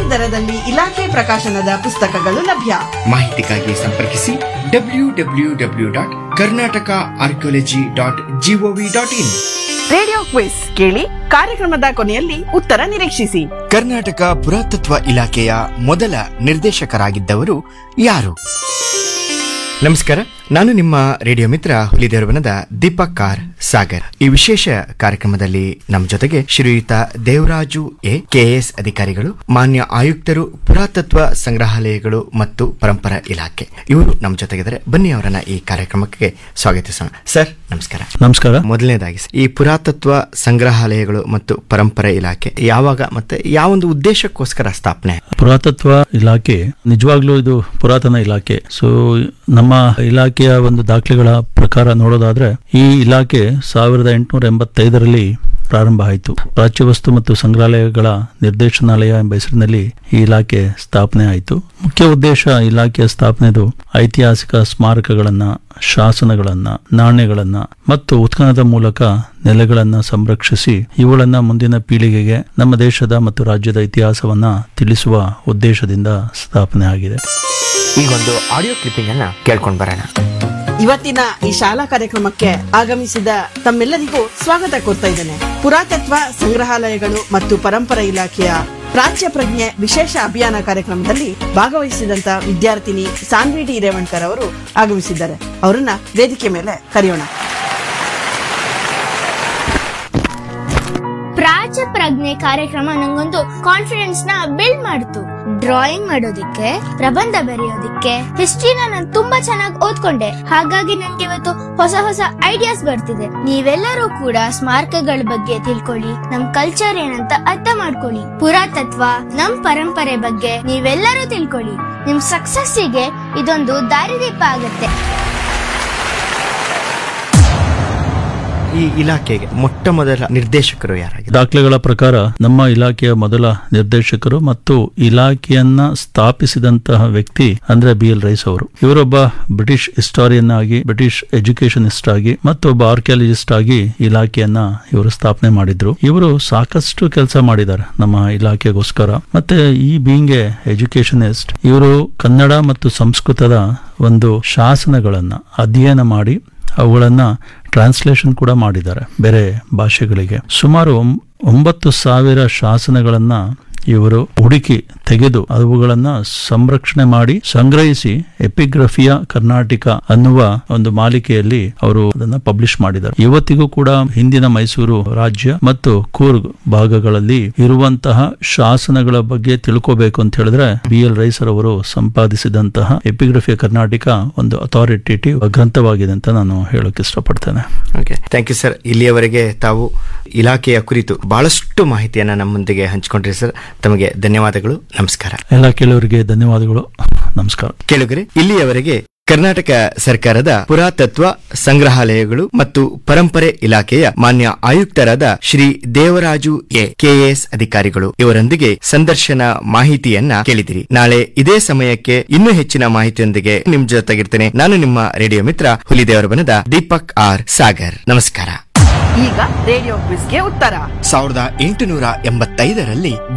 ದರದಲ್ಲಿ ಇಲಾಖೆ ಪ್ರಕಾಶನದ ಪುಸ್ತಕಗಳು ಲಭ್ಯ ಮಾಹಿತಿಗಾಗಿ ಸಂಪರ್ಕಿಸಿ W W W dot Karnataka archaeology dot gov dot in radio quiz ಕೇಳಿ ಕಾರ್ಯಕ್ರಮದ ಕೊನೆಯಲ್ಲಿ ಉತ್ತರ ನಿರೀಕ್ಷಿಸಿ ಕರ್ನಾಟಕ ಪುರಾತತ್ವ ಇಲಾಖೆಯ ಮೊದಲ ನಿರ್ದೇಶಕರಾಗಿದ್ದವರು ಯಾರು ನಮಸ್ಕಾರ ನಾನು ನಿಮ್ಮ ರೇಡಿಯೋ ಮಿತ್ರ ಹುಲಿದೇವರವನದ ದೀಪಕ್ ಕಾರ್ ಸಾಗರ್ ಈ ವಿಶೇಷ ಕಾರ್ಯಕ್ರಮದಲ್ಲಿ ನಮ್ಮ ಜೊತೆಗೆ ಶ್ರೀಯುತ ದೇವರಾಜು ಎ ಕೆಎಸ್ ಅಧಿಕಾರಿಗಳು ಮಾನ್ಯ ಆಯುಕ್ತರು ಪುರಾತತ್ವ ಸಂಗ್ರಹಾಲಯಗಳು ಮತ್ತು ಪರಂಪರಾ ಇಲಾಖೆ ಇವರು ನಮ್ಮ ಜೊತೆಗಿದ್ದಾರೆ ಬನ್ನಿ ಅವರನ್ನ ಈ ಕಾರ್ಯಕ್ರಮಕ್ಕೆ ಸ್ವಾಗತಿಸೋಣ ಸರ್ ನಮಸ್ಕಾರ ನಮಸ್ಕಾರ ಮೊದಲನೇದಾಗಿ ಈ ಪುರಾತತ್ವ ಸಂಗ್ರಹಾಲಯಗಳು ಮತ್ತು ಪರಂಪರೆ ಇಲಾಖೆ ಯಾವಾಗ ಮತ್ತೆ ಯಾವೊಂದು ಉದ್ದೇಶಕ್ಕೋಸ್ಕರ ಸ್ಥಾಪನೆ ಪುರಾತತ್ವ ಇಲಾಖೆ ನಿಜವಾಗ್ಲೂ ಇದು ಪುರಾತನ ಇಲಾಖೆ ಸೊ ನಮ್ಮ ಇಲಾಖೆಯ ಒಂದು ದಾಖಲೆಗಳ ಪ್ರಕಾರ ನೋಡೋದಾದ್ರೆ ಈ ಇಲಾಖೆ ಸಾವಿರದ ಎಂಟುನೂರ ಎಂಬತ್ತೈದರಲ್ಲಿ ಪ್ರಾರಂಭ ಆಯಿತು ಪ್ರಾಚ್ಯ ವಸ್ತು ಮತ್ತು ಸಂಗ್ರಹಾಲಯಗಳ ನಿರ್ದೇಶನಾಲಯ ಎಂಬ ಹೆಸರಿನಲ್ಲಿ ಈ ಇಲಾಖೆ ಸ್ಥಾಪನೆ ಆಯಿತು ಮುಖ್ಯ ಉದ್ದೇಶ ಇಲಾಖೆಯ ಸ್ಥಾಪನೆದು ಐತಿಹಾಸಿಕ ಸ್ಮಾರಕಗಳನ್ನ ಶಾಸನಗಳನ್ನ ನಾಣ್ಯಗಳನ್ನ ಮತ್ತು ಉತ್ಖನದ ಮೂಲಕ ನೆಲೆಗಳನ್ನ ಸಂರಕ್ಷಿಸಿ ಇವುಗಳನ್ನ ಮುಂದಿನ ಪೀಳಿಗೆಗೆ ನಮ್ಮ ದೇಶದ ಮತ್ತು ರಾಜ್ಯದ ಇತಿಹಾಸವನ್ನ ತಿಳಿಸುವ ಉದ್ದೇಶದಿಂದ ಸ್ಥಾಪನೆ ಆಗಿದೆ ಈಗ ಒಂದು ಆಡಿಯೋ ಕ್ಲಿಪ್ಪಿಂಗ್ ಅನ್ನ ಕೇಳ್ಕೊಂಡ್ ಬರೋಣ ಇವತ್ತಿನ ಈ ಶಾಲಾ ಕಾರ್ಯಕ್ರಮಕ್ಕೆ ಆಗಮಿಸಿದ ತಮ್ಮೆಲ್ಲರಿಗೂ ಸ್ವಾಗತ ಕೋರ್ತಾ ಇದ್ದೇನೆ ಪುರಾತತ್ವ ಸಂಗ್ರಹಾಲಯಗಳು ಮತ್ತು ಪರಂಪರಾ ಇಲಾಖೆಯ ಪ್ರಾಚ್ಯ ಪ್ರಜ್ಞೆ ವಿಶೇಷ ಅಭಿಯಾನ ಕಾರ್ಯಕ್ರಮದಲ್ಲಿ ಭಾಗವಹಿಸಿದಂತ ವಿದ್ಯಾರ್ಥಿನಿ ಸಾನ್ವಿ ಡಿ ರೇವಣ್ಕರ್ ಅವರು ಆಗಮಿಸಿದ್ದಾರೆ ಅವರನ್ನ ವೇದಿಕೆ ಮೇಲೆ ಕರೆಯೋಣ ಪ್ರಾಚ್ಯ ಪ್ರಜ್ಞೆ ಕಾರ್ಯಕ್ರಮ ನಂಗೊಂದು ಕಾನ್ಫಿಡೆನ್ಸ್ ನ ಬಿಲ್ಡ್ ಮಾಡಿತು ಡ್ರಾಯಿಂಗ್ ಮಾಡೋದಿಕ್ಕೆ ಪ್ರಬಂಧ ಬರೆಯೋದಿಕ್ಕೆ ಹಿಸ್ಟ್ರಿನ ನಾನು ತುಂಬಾ ಚೆನ್ನಾಗಿ ಓದ್ಕೊಂಡೆ ಹಾಗಾಗಿ ನನ್ಗೆ ಇವತ್ತು ಹೊಸ ಹೊಸ ಐಡಿಯಾಸ್ ಬರ್ತಿದೆ ನೀವೆಲ್ಲರೂ ಕೂಡ ಸ್ಮಾರಕಗಳ ಬಗ್ಗೆ ತಿಳ್ಕೊಳ್ಳಿ ನಮ್ ಕಲ್ಚರ್ ಏನಂತ ಅರ್ಥ ಮಾಡ್ಕೊಳ್ಳಿ ಪುರಾತತ್ವ ನಮ್ ಪರಂಪರೆ ಬಗ್ಗೆ ನೀವೆಲ್ಲರೂ ತಿಳ್ಕೊಳ್ಳಿ ನಿಮ್ ಸಕ್ಸಸ್ಸಿಗೆ ಇದೊಂದು ದಾರಿದೀಪ ಆಗತ್ತೆ ಈ ಇಲಾಖೆಗೆ ಮೊಟ್ಟ ಮೊದಲ ನಿರ್ದೇಶಕರು ಯಾರಾಗಿದ್ದಾರೆ ದಾಖಲೆಗಳ ಪ್ರಕಾರ ನಮ್ಮ ಇಲಾಖೆಯ ಮೊದಲ ನಿರ್ದೇಶಕರು ಮತ್ತು ಇಲಾಖೆಯನ್ನ ಸ್ಥಾಪಿಸಿದಂತಹ ವ್ಯಕ್ತಿ ಅಂದ್ರೆ ಬಿ ಎಲ್ ರೈಸ್ ಅವರು ಇವರೊಬ್ಬ ಬ್ರಿಟಿಷ್ ಹಿಸ್ಟಾರಿಯನ್ ಆಗಿ ಬ್ರಿಟಿಷ್ ಎಜುಕೇಶನಿಸ್ಟ್ ಆಗಿ ಮತ್ತು ಒಬ್ಬ ಆರ್ಕಿಯಾಲಜಿಸ್ಟ್ ಆಗಿ ಇಲಾಖೆಯನ್ನ ಇವರು ಸ್ಥಾಪನೆ ಮಾಡಿದ್ರು ಇವರು ಸಾಕಷ್ಟು ಕೆಲಸ ಮಾಡಿದ್ದಾರೆ ನಮ್ಮ ಇಲಾಖೆಗೋಸ್ಕರ ಮತ್ತೆ ಈ ಬೀಂಗ್ ಎ ಎಜುಕೇಶನಿಸ್ಟ್ ಇವರು ಕನ್ನಡ ಮತ್ತು ಸಂಸ್ಕೃತದ ಒಂದು ಶಾಸನಗಳನ್ನ ಅಧ್ಯಯನ ಮಾಡಿ ಅವುಗಳನ್ನ ಟ್ರಾನ್ಸ್ಲೇಷನ್ ಕೂಡ ಮಾಡಿದ್ದಾರೆ ಬೇರೆ ಭಾಷೆಗಳಿಗೆ ಸುಮಾರು ಒಂ- ಒಂಬತ್ತು ಸಾವಿರ ಶಾಸನಗಳನ್ನ ಇವರು ಹುಡುಕಿ ತೆಗೆದು ಅವುಗಳನ್ನ ಸಂರಕ್ಷಣೆ ಮಾಡಿ ಸಂಗ್ರಹಿಸಿ ಎಪಿಗ್ರಫಿಯ ಕರ್ನಾಟಕ ಅನ್ನುವ ಒಂದು ಮಾಲಿಕೆಯಲ್ಲಿ ಅವರು ಅದನ್ನ ಪಬ್ಲಿಷ್ ಮಾಡಿದ್ದಾರೆ ಇವತ್ತಿಗೂ ಕೂಡ ಹಿಂದಿನ ಮೈಸೂರು ರಾಜ್ಯ ಮತ್ತು ಕೂರ್ಗ್ ಭಾಗಗಳಲ್ಲಿ ಇರುವಂತಹ ಶಾಸನಗಳ ಬಗ್ಗೆ ತಿಳ್ಕೋಬೇಕು ಅಂತ ಹೇಳಿದ್ರೆ ಬಿ ಎಲ್ ರೈಸರ್ ಅವರು ಸಂಪಾದಿಸಿದಂತಹ ಎಪಿಗ್ರಫಿಯ ಕರ್ನಾಟಕ ಒಂದು ಅಥಾರಿಟೇಟಿವ್ ಗ್ರಂಥವಾಗಿದೆ ಅಂತ ನಾನು ಹೇಳಕ್ ಇಷ್ಟಪಡ್ತೇನೆ ಓಕೆ ಥ್ಯಾಂಕ್ ಯು ಸರ್ ಇಲ್ಲಿಯವರೆಗೆ ತಾವು ಇಲಾಖೆಯ ಕುರಿತು ಬಹಳಷ್ಟು ಮಾಹಿತಿಯನ್ನ ನಮ್ಮೊಂದಿಗೆ ಹಂಚಿಕೊಂಡ್ರಿ ಸರ್ ತಮಗೆ ಧನ್ಯವಾದಗಳು ನಮಸ್ಕಾರ ಎಲ್ಲ ಕೆಲವರಿಗೆ ಧನ್ಯವಾದಗಳು ನಮಸ್ಕಾರ ಕೇಳುಗರೆ ಇಲ್ಲಿಯವರೆಗೆ ಕರ್ನಾಟಕ ಸರ್ಕಾರದ ಪುರಾತತ್ವ ಸಂಗ್ರಹಾಲಯಗಳು ಮತ್ತು ಪರಂಪರೆ ಇಲಾಖೆಯ ಮಾನ್ಯ ಆಯುಕ್ತರಾದ ಶ್ರೀ ದೇವರಾಜು ಎ ಕೆಎಸ್ ಅಧಿಕಾರಿಗಳು ಇವರೊಂದಿಗೆ ಸಂದರ್ಶನ ಮಾಹಿತಿಯನ್ನ ಕೇಳಿದಿರಿ ನಾಳೆ ಇದೇ ಸಮಯಕ್ಕೆ ಇನ್ನೂ ಹೆಚ್ಚಿನ ಮಾಹಿತಿಯೊಂದಿಗೆ ನಿಮ್ ಜೊತೆಗಿರ್ತೇನೆ ನಾನು ನಿಮ್ಮ ರೇಡಿಯೋ ಮಿತ್ರ ಹುಲಿದೇವರ ಬನದ ದೀಪಕ್ ಆರ್ ಸಾಗರ್ ನಮಸ್ಕಾರ ಈಗ ರೇಡಿಯೋ ಕ್ವಿಸ್ಗೆ ಉತ್ತರ ಸಾವಿರದ ಎಂಟುನೂರ ಎಂಬತ್ತೈದರಲ್ಲಿ